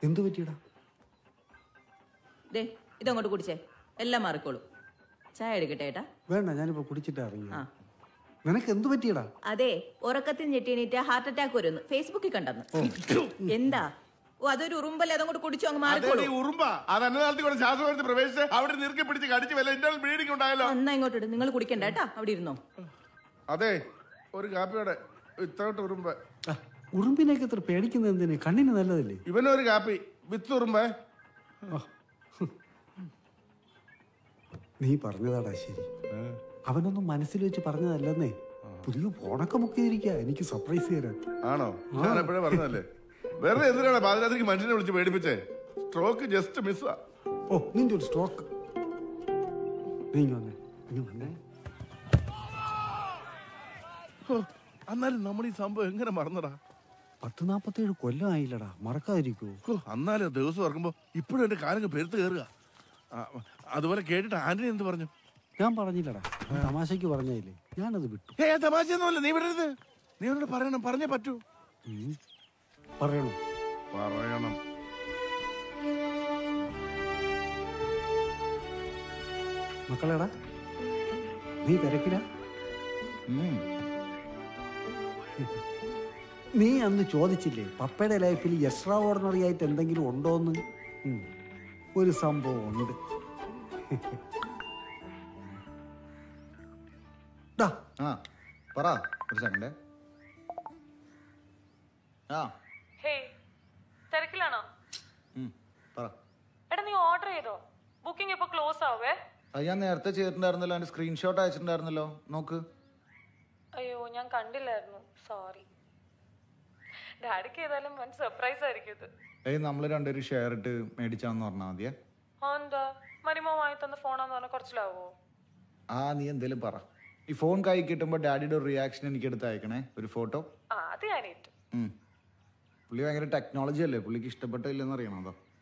എന്തു പറ്റിയടാ ദേ ഇതങ്ങോട്ട് കുടിച്ചേ എല്ലാം മാറിക്കോളൂ ചായ എടുക്കട്ടെ ഏട്ടാ വേണ്ട ഞാനിപ്പോ കുടിച്ചിട്ട് ഇറങ്ങി ആ നിനക്ക് എന്തു പറ്റിയടാ അതെ ഉറക്കത്തിൽ ഞെട്ടിണീറ്റ് ഹാർട്ട് അറ്റാക്ക് വരുന്നു ഫേസ്ബുക്കിൽ കണ്ടെന്ന് എന്താ ഓ അതൊരു ഉറുമ്പല്ലേ അതങ്ങോട്ട് കുടിച്ചു അങ്ങ് അതേ മാറിക്കോളൂ നീ ഉറുമ്പ അത് അന്നനാളത്തിൽ കൂടെ ശ്വാസമെടുത്ത് പ്രവേശിച്ച് അവിടെ നിർക്കി പിടിച്ച് കടിച്ച് വല്ല ഇന്റർണൽ ബ്ലീഡിംഗ് ഉണ്ടായല്ലോ എന്നാ ഇങ്ങോട്ട് ഇട് നിങ്ങൾ കുടിക്കണ്ട കേട്ടാ അവിടെ ഇരുന്നോ അതെ ഒരു കാപ്പിയോടെ വിത്തൗട്ട് ഉറുമ്പ് ആ, ഉറുമ്പിനെയൊക്കെ ഇത്ര പേടിക്കുന്നത് എന്തിന് കണ്ണിന് നല്ലതല്ലേ ഇവനൊരു കാപ്പി വിത്ത് ഉറുമ്പ് നീ പറഞ്ഞതാടാ ശരി അവനൊന്നും മനസ്സിൽ വെച്ച് പറഞ്ഞതല്ലെന്നേ പുതിയ ഫോണൊക്കെ ബുക്ക് ചെയ്തിരിക്കുക എനിക്ക് സർപ്രൈസ് തരാൻ ആണോ ഞാൻ എപ്പോഴേ പറഞ്ഞതല്ലേ വെറുതെ എന്തിനാണ് പാതിരാത്രിക്ക് മനുഷ്യനെ വിളിച്ച് പേടിപ്പിച്ചേ സ്ട്രോക്ക് ജസ്റ്റ് മിസ്സാ ഓ നിന്റെ ഒരു സ്റ്റോക്ക് നീ ഇങ്ങ് വന്നേ ഇങ്ങ് വന്നേ എന്നാലും നമ്മൾ ഈ സംഭവം എങ്ങനെ മറന്നടാ പത്ത് നാപ്പത്തേഴ് കൊല്ലം ആയില്ലടാ മറക്കാതിരിക്കൂ ഹോ, അന്നാലും ദിവസം ഓർക്കുമ്പോ ഇപ്പോഴും എന്റെ കാലങ്ങ് പെരുത്ത് കയറുക ആ, അതുപോലെ കേട്ടിട്ട് ആന്റണി എന്ത് പറഞ്ഞു ഞാൻ പറഞ്ഞില്ലടാ ഞാൻ തമാശക്ക് പറഞ്ഞില്ലേ ഞാനത് വിട്ടു ഏ തമാശയൊന്നുമല്ല നീ വിടരുത് നീ അവനോട് പറയണം പറഞ്ഞേ പറ്റൂ ഉം. പറയണോ പറയണം മക്കളെടാ നീ തിരക്കില നീ അന്ന് ചോദിച്ചില്ലേ പപ്പയുടെ ലൈഫിൽ എക്സ്ട്രാ ഓർഡിനറി ആയിട്ട് എന്തെങ്കിലും ഉണ്ടോന്ന് ഉം. ഒരു സംഭവം ഉണ്ട് ഡാ, ആ പറ ഒരു സെക്കൻഡ് ആ ഹേയ് തിരക്കിലാണോ ഉം, പറ എടാ നീ ഓർഡർ ചെയ്തോ ബുക്കിംഗ് ഇപ്പൊ ക്ലോസ് ആവേ അത് ഞാൻ നേരത്തെ ചെയ്തിട്ടുണ്ടായിരുന്നല്ലോ അതിന്റെ സ്ക്രീൻഷോട്ട് അയച്ചിട്ടുണ്ടായിരുന്നല്ലോ നോക്ക് അയ്യോ ഞാൻ കണ്ടില്ലായിരുന്നു സോറി ഡാഡിക്ക് ഏതായാലും വൻ സർപ്രൈസ് ആയിരിക്കും ഇത് ഏയ് നമ്മൾ രണ്ടുപേരും ഷെയർ ഇട്ട് മേടിച്ചാന്ന് പറഞ്ഞാൽ മതിയേ ആ എന്താ മരിമോ വാങ്ങി തന്ന ഫോണാന്ന് പറഞ്ഞാൽ കുറച്ചിലാവോ ആ നീ എന്തേലും പറ ഈ ഫോൺ കൈ കിട്ടുമ്പോൾ ഡാഡിയുടെ ഒരു റിയാക്ഷൻ എനിക്ക് എടുത്ത് അയക്കണേ ഒരു ഫോട്ടോ ആ അത് ഞാൻ ഏറ്റു പുള്ളി ഭയങ്കര ടെക്നോളജി അല്ലേ പുള്ളിക്ക് ഇഷ്ടപ്പെട്ടില്ലെന്ന് അറിയണം അതോ